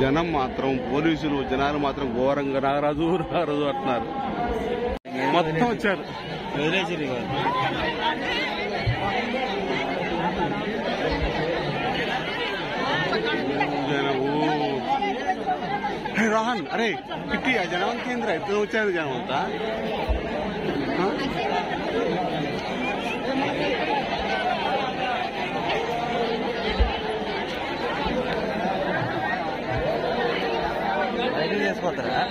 జనం మాత్రం పోలీసులు జనాలు మాత్రం ఘోరంగా నాగరాజు నాగరాజు అంటున్నారు మొత్తం వచ్చారు వదిలేసిరు ఇక. జనం ఓ. హే, రోహన్ అరే పిట్టి ఆ జనం అంతా ఏందిరా ఇద్దరు వచ్చారు జనం అంతా ఆ? బయటికి తీసుకొస్తారా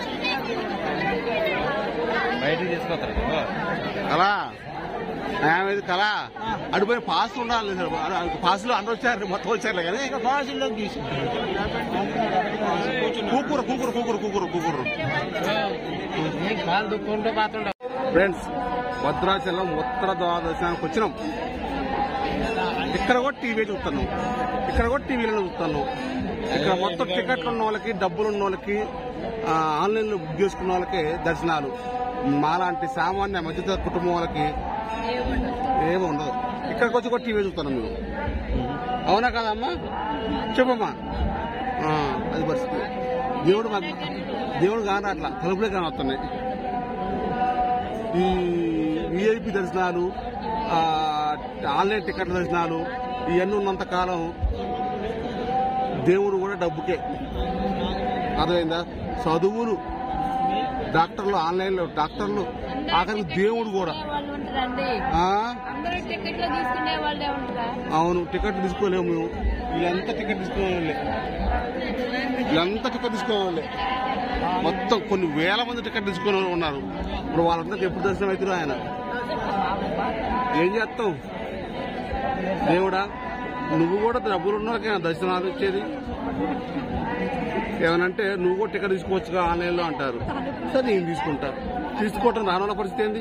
బయటికి తీసుకొస్తారా ఇగో. కళా ఏమైంది కళా అడిపోయి పాస్ ఉండాలి పాసులు అందరూ వచ్చారు మొత్తం వచ్చారులే కానీ బాసుల్లోకి తీసుకుంటారు కూకురు కూకురు కూకురు కూకురు కూకురు కాలు దుక్కుంటూ పాతుండ ఫ్రెండ్స్ భద్రాచలం ఉత్తర ద్వాదశానికి వచ్చినాం ఇక్కడ కూడా టీవీ చూస్తున్నాం ఇక్కడ కూడా టీవీలో చూస్తాను ఇక్కడ మొత్తం టికెట్లు ఉన్న వాళ్ళకి డబ్బులు ఉన్న వాళ్ళకి ఆ, ఆన్లైన్లో బుక్ చేసుకున్న వాళ్ళకి దర్శనాలు మాలాంటి సామాన్య మధ్యతర కుటుంబం వాళ్ళకి ఏమి ఉండదు ఇక్కడికి వచ్చి కూడా టీవీ చూస్తున్నాం మేము అవునా కాదమ్మా చెప్పమ్మా ఆ, అది పరిస్థితి దేవుడు మాకు దేవుడు కాని అట్లా తలుపులే కానీ వస్తున్నాయి ఈ విఐపి దర్శనాలు ఆ, ఆన్లైన్ టికెట్ల దర్శనాలు ఇవన్నీ ఉన్నంత కాలం దేవుడు కూడా డబ్బుకే అర్థమైందా చదువులు డాక్టర్లు ఆన్లైన్లో డాక్టర్లు ఆఖరికి దేవుడు కూడా వాళ్ళు ఉంటారండి ఆ, అందరూ టికెట్లు తీసుకునే వాళ్ళే ఉంటారా అవును టికెట్ తీసుకోలేము మేము వీళ్ళంతా టికెట్ తీసుకోవాలి వీళ్ళంతా టికెట్ తీసుకోవాలి మొత్తం కొన్ని వేల మంది టికెట్ తీసుకునే వాళ్ళు ఉన్నారు ఇప్పుడు వాళ్ళందరికీ ఎప్పుడు దర్శనం అవుతుందో ఆయన ఏం చేస్తావు దేవుడా నువ్వు కూడా డబ్బులు ఉన్నోళ్ళకి దర్శనాలు ఇచ్చేది ఏమనంటే నువ్వు కూడా టికెట్ తీసుకోవచ్చుగా ఆన్లైన్లో అంటారు సరే నేను తీసుకుంటా తీసుకోవటం రానున్న పరిస్థితి ఏంది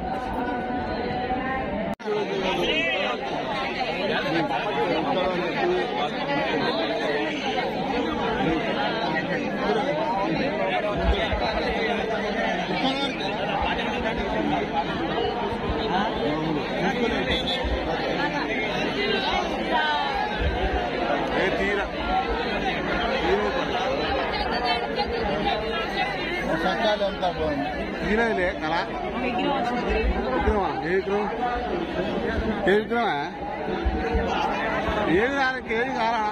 ఏ తీరా సత్యాలు అంతా బాగుంది తీరలే కళ విగ్రహమా ఏ విగ్రహం ఏ విగ్రహమా ఏది దానికి ఏది కారా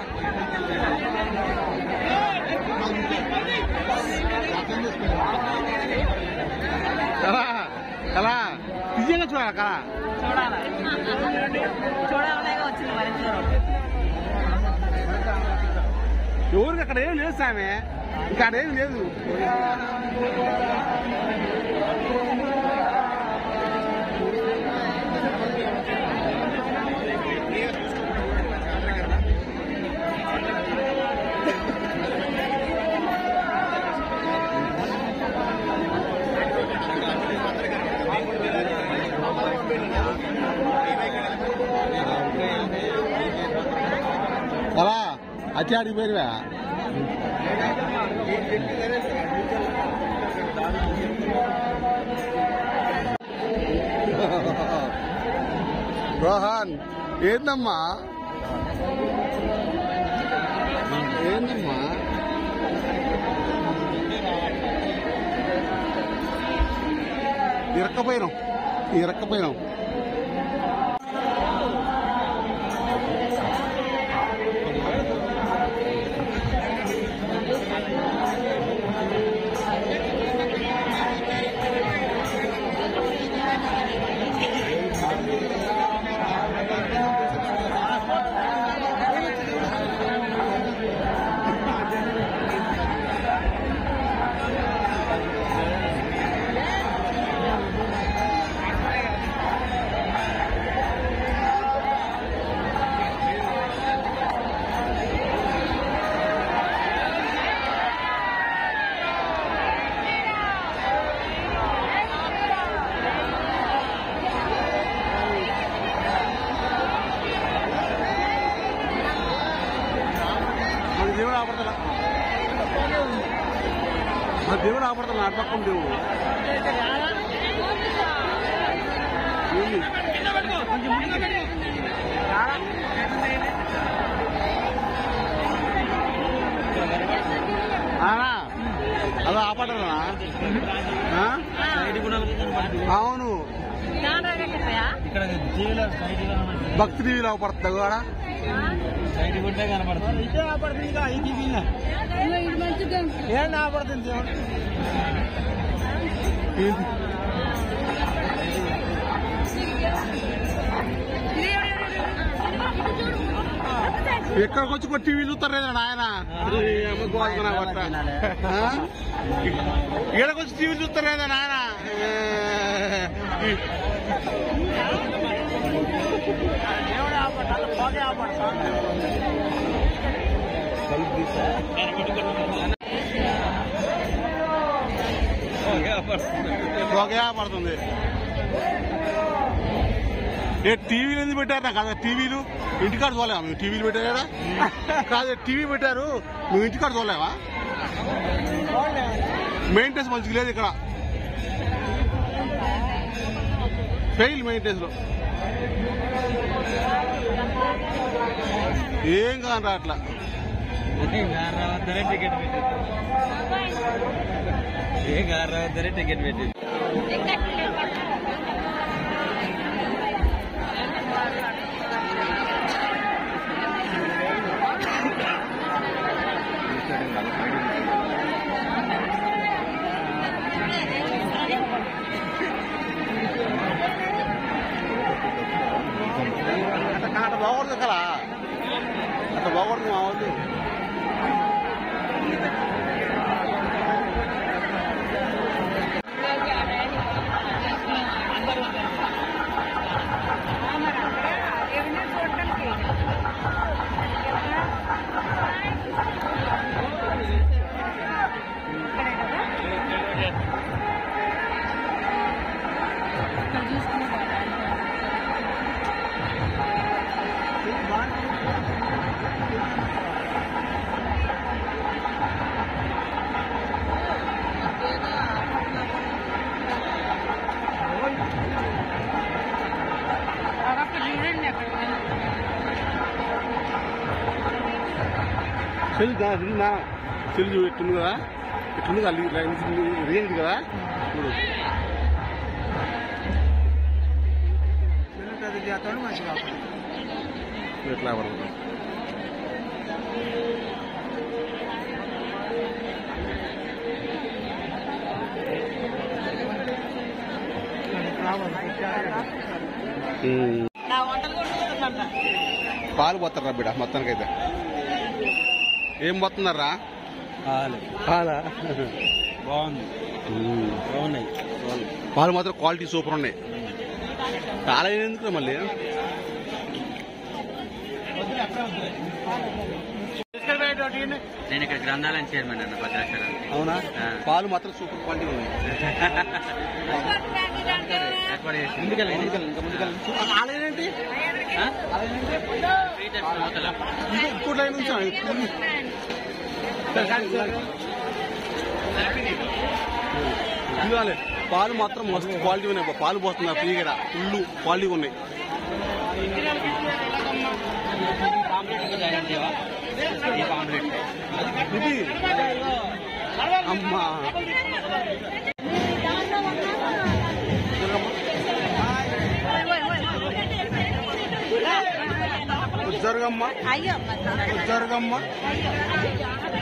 కళా కళా నిజంగా చూడాలి కళ చూడాలనేగా వచ్చింది మరి ఎవరికి అక్కడ ఏం లేదు సామె ఇంకా అక్కడ ఏం లేదు అలా అచ్చి ఆడికి పోయినవా రోహన్ ఏందమ్మా ఏందమ్మా ఇరక్కపోయినాం ఇరక్కపోయినాం మన దేవుడు ఆపడతా మన దేవుడు ఆపడతా నా పక్కన దేవుడు ఏంది? ఆ? అవును నాన్న కట్టాయా ఇక్కడ టీవీలో సైడ్ భక్తి టీవీలో పడుతుంది కూడా సైడ్ ఉంటే కనపడుతుంది ఇదే ఆపడుతుంది ఇక ఈ టీవీలో ఇది మంచిగా ఏం ఆపడుతుంది ఎక్కడికి వచ్చి కూడా టీవీ చూస్తారు లేదా నాయన ఈడకి వచ్చి టీవీ చూస్తారు లేదా నాయన పొగయా పడుతుంది ఏ టీవీలు ఎందుకు పెట్టారు నాకు కదా టీవీలు ఇంటికాడ చూడలేమా మేము టీవీలు పెట్టారా కాదు టీవీ పెట్టారు మేము ఇంటికాడ చూడలేమా మెయింటెనెన్స్ మంచిగా లేదు ఇక్కడ ఫెయిల్ మెయింటెనెన్స్ లో ఏం కాదు అట్లా రావద్దనే టికెట్ పెట్టింది ఏం కాదు రావద్దనే టికెట్ పెట్టింది అట్లా అట్లా బాగూడదు కదా అట్లా బాగూడదు మా వాళ్ళు సెల్ దా నా సెల్ చూడు ఎట్టుంది కదా ఎట్టుంది కదా రేంజ్ కదా చూడు మంచిగా ఎట్లా పడుతుంది ఉమ్. పాలు పోతారా బిడ్డ మొత్తానికైతే ఏం పోతున్నారా పాలు పాలా బాగుంది బాగున్నాయి పాలు మాత్రం క్వాలిటీ సూపర్ ఉన్నాయి చాలా ఎందుకు మళ్ళీ నేను ఇక్కడ గ్రంథాలయం చైర్మన్ అన్న భద్రాచలం అవునా ఆ. పాలు మాత్రం సూపర్ క్వాలిటీ ఉన్నాయి ఏర్పాటు చేసి ముందుకెళ్ళి ముందుకెళ్ళి ఇంకా ముందుకెళ్ళి ఆలయేంటి ఫ్రీ దర్శనం అవతల. ఇది ఇంకో లైన్ ఉంచా ఇవ్వాలి పాలు మాత్రం మస్తు క్వాలిటీ ఉన్నాయి పాలు పోతున్నారు ఫ్రీగా ఫుల్ క్వాలిటీ ఉన్నాయి పాంప్లెట్ ఇంకా జాయిన్ చేయవా? ఈ పాంప్లెట్ ఇది అమ్మా జరగమ్మా అయ్యో జరగమ్మా